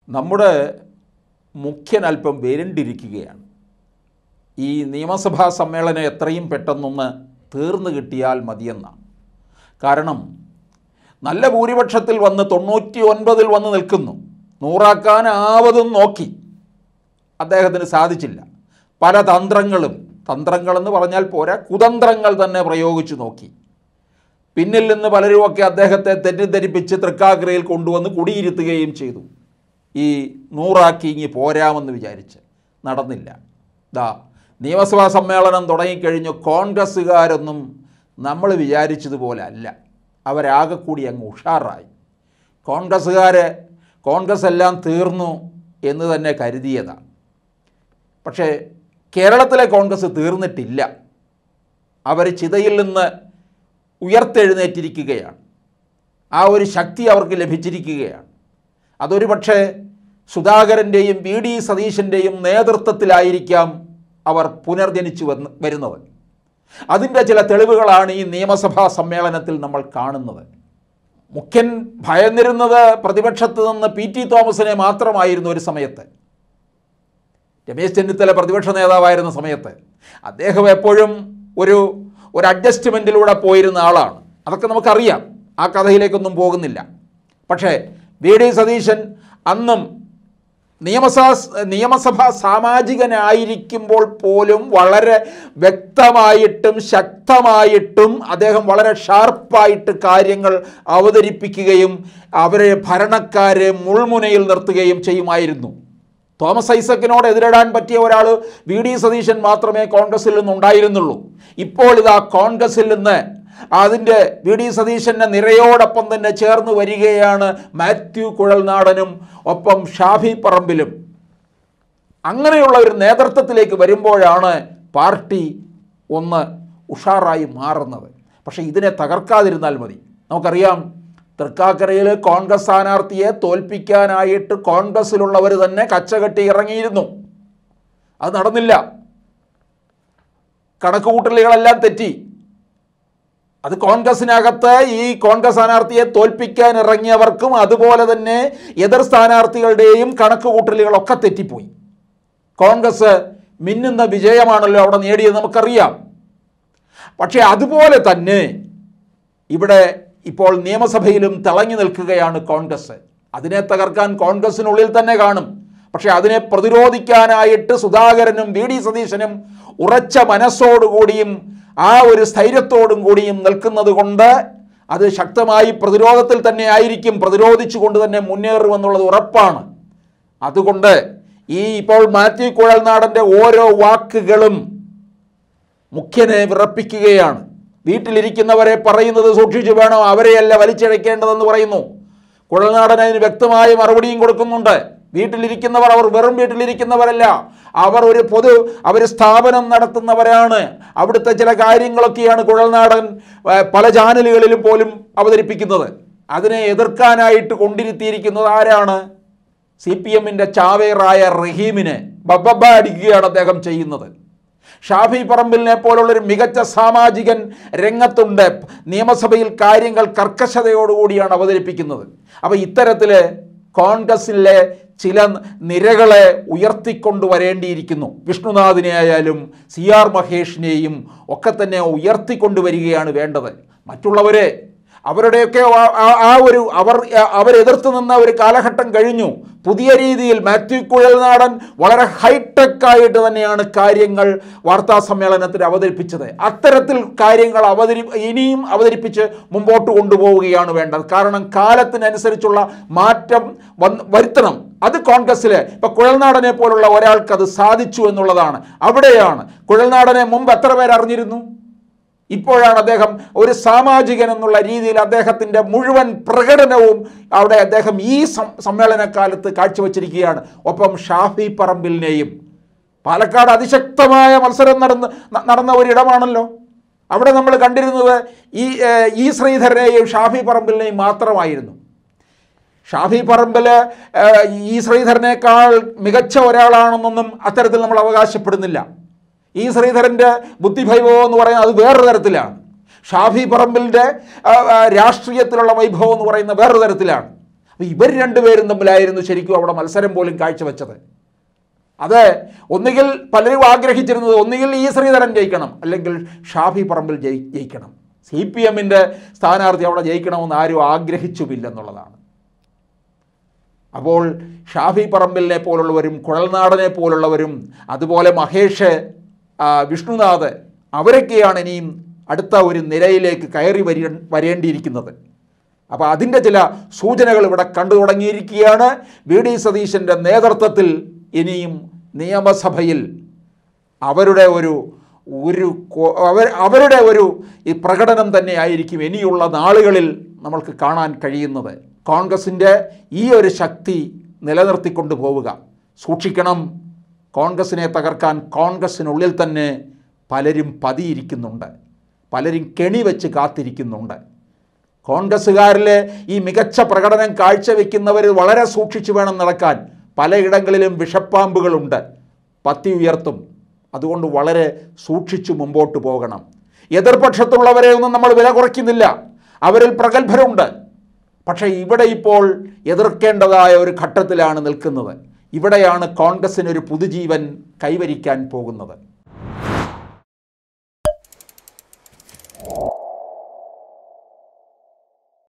നമ്മുടെ മുഖ്യൻ അല്പം വിരണ്ടിരിക്കുകയാണ് ഈ നിയമസഭാ സമ്മേളനം എത്രയും പെട്ടെന്നൊന്ന് തീർന്നു കിട്ടിയാൽ മതിയെന്നാണ് കാരണം നല്ല ഭൂരിപക്ഷത്തിൽ വന്ന് തൊണ്ണൂറ്റി ഒൻപതിൽ വന്ന് നിൽക്കുന്നു നൂറാക്കാനാവതും നോക്കി അദ്ദേഹത്തിന് സാധിച്ചില്ല പല തന്ത്രങ്ങളും തന്ത്രങ്ങളെന്ന് പറഞ്ഞാൽ പോരാ കുതന്ത്രങ്ങൾ തന്നെ പ്രയോഗിച്ചു നോക്കി പിന്നിൽ നിന്ന് പലരുമൊക്കെ അദ്ദേഹത്തെ തെറ്റിദ്ധരിപ്പിച്ച് തൃക്കാക്കരയിൽ കൊണ്ടുവന്ന് കുടിയിരുത്തുകയും ചെയ്തു ഈ നൂറാക്കി ഇങ്ങി പോരാമെന്ന് വിചാരിച്ച് നടന്നില്ല ദാ നിയമസഭാ സമ്മേളനം തുടങ്ങിക്കഴിഞ്ഞു കോൺഗ്രസ്സുകാരൊന്നും നമ്മൾ വിചാരിച്ചതുപോലെ അല്ല അവരാകെ കൂടി അങ്ങ് ഉഷാറായി കോൺഗ്രസ്സുകാർ കോൺഗ്രസ് എല്ലാം തീർന്നു എന്ന് തന്നെ കരുതിയതാണ് പക്ഷേ കേരളത്തിലെ കോൺഗ്രസ് തീർന്നിട്ടില്ല അവർ ചിതയിൽ നിന്ന് ഉയർത്തെഴുന്നേറ്റിരിക്കുകയാണ് ആ ഒരു ശക്തി അവർക്ക് ലഭിച്ചിരിക്കുകയാണ് അതൊരു പക്ഷേ സുധാകരൻ്റെയും വി ഡി സതീശൻ്റെയും നേതൃത്വത്തിലായിരിക്കാം അവർ പുനർജനിച്ചു വന്ന് വരുന്നത് അതിൻ്റെ ചില തെളിവുകളാണ് ഈ നിയമസഭാ സമ്മേളനത്തിൽ നമ്മൾ കാണുന്നത് മുഖ്യൻ ഭയന്നിരുന്നത് പ്രതിപക്ഷത്ത് നിന്ന് പി ടി തോമസിനെ മാത്രമായിരുന്നു ഒരു സമയത്ത് രമേശ് ചെന്നിത്തല പ്രതിപക്ഷ നേതാവായിരുന്ന സമയത്ത് അദ്ദേഹം എപ്പോഴും ഒരു ഒരു അഡ്ജസ്റ്റ്മെൻറ്റിലൂടെ പോയിരുന്ന ആളാണ് അതൊക്കെ നമുക്കറിയാം ആ കഥയിലേക്കൊന്നും പോകുന്നില്ല പക്ഷേ വി ഡി സതീശൻ അന്നും നിയമസഭാ നിയമസഭാ സാമാജികനായിരിക്കുമ്പോൾ പോലും വളരെ വ്യക്തമായിട്ടും ശക്തമായിട്ടും അദ്ദേഹം വളരെ ഷാർപ്പായിട്ട് കാര്യങ്ങൾ അവതരിപ്പിക്കുകയും അവരെ ഭരണക്കാരെ മുൾമുനയിൽ നിർത്തുകയും ചെയ്യുമായിരുന്നു തോമസ് ഐസക്കിനോട് എതിരിടാൻ പറ്റിയ ഒരാൾ വി ഡി സതീശൻ മാത്രമേ കോൺഗ്രസിൽ നിന്നുണ്ടായിരുന്നുള്ളൂ ഇപ്പോൾ ഇതാ കോൺഗ്രസിൽ നിന്ന് അതിൻ്റെ വി ഡി സതീശൻ്റെ നിരയോടൊപ്പം തന്നെ ചേർന്ന് വരികയാണ് മാത്യു കുഴൽനാടനും ഒപ്പം ഷാഫി പറമ്പിലും അങ്ങനെയുള്ള ഒരു നേതൃത്വത്തിലേക്ക് വരുമ്പോഴാണ് പാർട്ടി ഒന്ന് ഉഷാറായി മാറുന്നത് പക്ഷേ ഇതിനെ തകർക്കാതിരുന്നാൽ മതി നമുക്കറിയാം തൃക്കാക്കരയിൽ കോൺഗ്രസ് സ്ഥാനാർത്ഥിയെ തോൽപ്പിക്കാനായിട്ട് കോൺഗ്രസ്സിലുള്ളവർ തന്നെ കച്ചകെട്ടി ഇറങ്ങിയിരുന്നു അത് നടന്നില്ല കണക്കുകൂട്ടലുകളെല്ലാം തെറ്റി അത് കോൺഗ്രസിനകത്ത് ഈ കോൺഗ്രസ് സ്ഥാനാർത്ഥിയെ തോൽപ്പിക്കാൻ ഇറങ്ങിയവർക്കും അതുപോലെ തന്നെ എതിർ സ്ഥാനാർത്ഥികളുടെയും കണക്കുകൂട്ടലുകളൊക്കെ തെറ്റിപ്പോയി കോൺഗ്രസ് മിന്നുന്ന വിജയമാണല്ലോ അവിടെ നേടിയത് നമുക്കറിയാം പക്ഷേ അതുപോലെ തന്നെ ഇവിടെ ഇപ്പോൾ നിയമസഭയിലും തിളങ്ങി നിൽക്കുകയാണ് കോൺഗ്രസ് അതിനെ തകർക്കാൻ കോൺഗ്രസിനുള്ളിൽ തന്നെ കാണും പക്ഷേ അതിനെ പ്രതിരോധിക്കാനായിട്ട് സുധാകരനും വി ഡി സതീശനും ഉറച്ച മനസ്സോടുകൂടിയും ആ ഒരു സ്ഥൈര്യത്തോടും കൂടിയും നിൽക്കുന്നത് കൊണ്ട് അത് ശക്തമായി പ്രതിരോധത്തിൽ തന്നെ ആയിരിക്കും പ്രതിരോധിച്ചുകൊണ്ട് തന്നെ മുന്നേറുമെന്നുള്ളത് ഉറപ്പാണ് അതുകൊണ്ട് ഈ ഇപ്പോൾ മാത്യു കുഴൽനാടൻ്റെ ഓരോ വാക്കുകളും മുഖ്യനെ വിറപ്പിക്കുകയാണ് വീട്ടിലിരിക്കുന്നവരെ പറയുന്നത് സൂക്ഷിച്ചു വേണം അവരെയല്ല വലിച്ചിഴക്കേണ്ടതെന്ന് പറയുന്നു കുഴൽനാടൻ അതിന് വ്യക്തമായ മറുപടിയും കൊടുക്കുന്നുണ്ട് വീട്ടിലിരിക്കുന്നവർ അവർ വെറും വീട്ടിലിരിക്കുന്നവരല്ല അവർ ഒരു പൊതു അവർ സ്ഥാപനം നടത്തുന്നവരാണ് അവിടുത്തെ ചില കാര്യങ്ങളൊക്കെയാണ് കുഴൽനാടൻ ഏർ, പല ചാനലുകളിലും പോലും അവതരിപ്പിക്കുന്നത് അതിനെ എതിർക്കാനായിട്ട് കൊണ്ടിരുത്തിയിരിക്കുന്നത് ആരാണ് സി പി എമ്മിൻ്റെ ചാവേറായ റഹീമിനെ ബബ്ബ അടിക്കുകയാണ് അദ്ദേഹം ചെയ്യുന്നത് ഷാഫി പറമ്പിലിനെ പോലുള്ളൊരു മികച്ച സാമാജികൻ രംഗത്തുണ്ട് നിയമസഭയിൽ കാര്യങ്ങൾ കർക്കശതയോടുകൂടിയാണ് അവതരിപ്പിക്കുന്നത് അപ്പോൾ ഇത്തരത്തിൽ കോൺഗ്രസിലെ ചില നിരകളെ ഉയർത്തിക്കൊണ്ടുവരേണ്ടിയിരിക്കുന്നു വിഷ്ണുനാഥിനെ ആയാലും സി ആർ മഹേഷിനെയും ഒക്കെ തന്നെ ഉയർത്തിക്കൊണ്ടുവരികയാണ് വേണ്ടത് മറ്റുള്ളവരെ അവരുടെയൊക്കെ ആ- ആ- ആ ഒരു അവർ അവരെതിർത്ത് നിന്ന ഒരു കാലഘട്ടം കഴിഞ്ഞു പുതിയ രീതിയിൽ മാത്യു കുഴൽനാടൻ വളരെ ഹൈടെക് ആയിട്ട് തന്നെയാണ് കാര്യങ്ങൾ വാർത്താ സമ്മേളനത്തിൽ അവതരിപ്പിച്ചത് അത്തരത്തിൽ കാര്യങ്ങൾ അവതരി ഇനിയും അവതരിപ്പിച്ച് മുമ്പോട്ട് കൊണ്ടുപോവുകയാണ് വേണ്ടത് കാരണം കാലത്തിനനുസരിച്ചുള്ള മാറ്റം വന്ന് വരുത്തണം അത് കോൺഗ്രസ്സിൽ ഇപ്പൊ കുഴൽനാടനെ പോലുള്ള ഒരാൾക്ക് അത് സാധിച്ചു എന്നുള്ളതാണ് അവിടെയാണ് കുഴൽനാടനെ മുമ്പ് എത്ര പേർ അറിഞ്ഞിരുന്നു ഇപ്പോഴാണ് അദ്ദേഹം ഒരു സാമാജികൻ എന്നുള്ള രീതിയിൽ അദ്ദേഹത്തിൻ്റെ മുഴുവൻ പ്രകടനവും അവിടെ അദ്ദേഹം ഈ സം- സമ്മേളനകാലത്ത് കാഴ്ചവെച്ചിരിക്കുകയാണ് ഒപ്പം ഷാഫി പറമ്പിലിനെയും പാലക്കാട് അതിശക്തമായ മത്സരം നടന്ന് ന- നടന്ന ഒരിടമാണല്ലോ അവിടെ നമ്മൾ കണ്ടിരുന്നത് ഈ ഏഹ്, ഈ ശ്രീധരനെയും ഷാഫി പറമ്പിലിനെയും മാത്രമായിരുന്നു ഷാഫി പറമ്പിൽ ഏഹ്, ഈ ശ്രീധരനേക്കാൾ മികച്ച ഒരാളാണെന്നൊന്നും അത്തരത്തിൽ നമ്മൾ അവകാശപ്പെടുന്നില്ല ഈ ശ്രീധരൻ്റെ ബുദ്ധിവൈഭവം എന്ന് പറയുന്നത് അത് വേറൊരു തരത്തിലാണ് ഷാഫി പറമ്പിലിൻ്റെ ആ, ആ, രാഷ്ട്രീയത്തിലുള്ള വൈഭവം എന്ന് പറയുന്ന വേറൊരു തരത്തിലാണ് അപ്പോൾ ഇവർ രണ്ടുപേരും തമ്മിലായിരുന്നു ശരിക്കും അവിടെ മത്സരം പോലും കാഴ്ചവെച്ചത് അത് ഒന്നുകിൽ പലരും ആഗ്രഹിച്ചിരുന്നത് ഒന്നുകിൽ ഈ ശ്രീധരൻ ജയിക്കണം അല്ലെങ്കിൽ ഷാഫി പറമ്പിൽ ജയി ജയിക്കണം സി പി എമ്മിൻ്റെ സ്ഥാനാർത്ഥി അവിടെ ജയിക്കണമെന്ന് ആരും ആഗ്രഹിച്ചുമില്ലെന്നുള്ളതാണ് അപ്പോൾ ഷാഫി പറമ്പിലിനെ പോലുള്ളവരും കുഴൽനാടനെ പോലുള്ളവരും അതുപോലെ മഹേഷ് ആ, വിഷ്ണുനാഥ് അവരൊക്കെയാണ് ഇനിയും അടുത്ത ഒരു നിരയിലേക്ക് കയറി വരി വരേണ്ടിയിരിക്കുന്നത് അപ്പോൾ അതിൻ്റെ ചില സൂചനകൾ ഇവിടെ കണ്ടു തുടങ്ങിയിരിക്കുകയാണ് വി ഡി സതീശൻ്റെ നേതൃത്വത്തിൽ ഇനിയും നിയമസഭയിൽ അവരുടെ ഒരു ഒരു കൊ- അവർ അവരുടെ ഒരു ഈ പ്രകടനം തന്നെയായിരിക്കും ഇനിയുള്ള നാളുകളിൽ നമ്മൾക്ക് കാണാൻ കഴിയുന്നത് കോൺഗ്രസിൻ്റെ ഈ ഒരു ശക്തി നിലനിർത്തിക്കൊണ്ട് പോവുക സൂക്ഷിക്കണം കോൺഗ്രസിനെ തകർക്കാൻ കോൺഗ്രസിനുള്ളിൽ തന്നെ പലരും പതിയിരിക്കുന്നുണ്ട് പലരും കെണി വെച്ച് കാത്തിരിക്കുന്നുണ്ട് കോൺഗ്രസ്സുകാരിലെ ഈ മികച്ച പ്രകടനം കാഴ്ചവെക്കുന്നവർ വളരെ സൂക്ഷിച്ചു വേണം നടക്കാൻ പലയിടങ്ങളിലും വിഷപ്പാമ്പുകളുണ്ട് പത്തി ഉയർത്തും അതുകൊണ്ട് വളരെ സൂക്ഷിച്ചു മുമ്പോട്ട് പോകണം എതിർപക്ഷത്തുള്ളവരെ ഒന്നും നമ്മൾ വില കുറയ്ക്കുന്നില്ല അവരിൽ പ്രഗത്ഭരുണ്ട് പക്ഷേ ഇവിടെ ഇപ്പോൾ എതിർക്കേണ്ടതായ ഒരു ഘട്ടത്തിലാണ് നിൽക്കുന്നത് ഇവിടെയാണ് കോൺഗ്രസ്സിനൊരു പുതുജീവൻ കൈവരിക്കാൻ പോകുന്നത്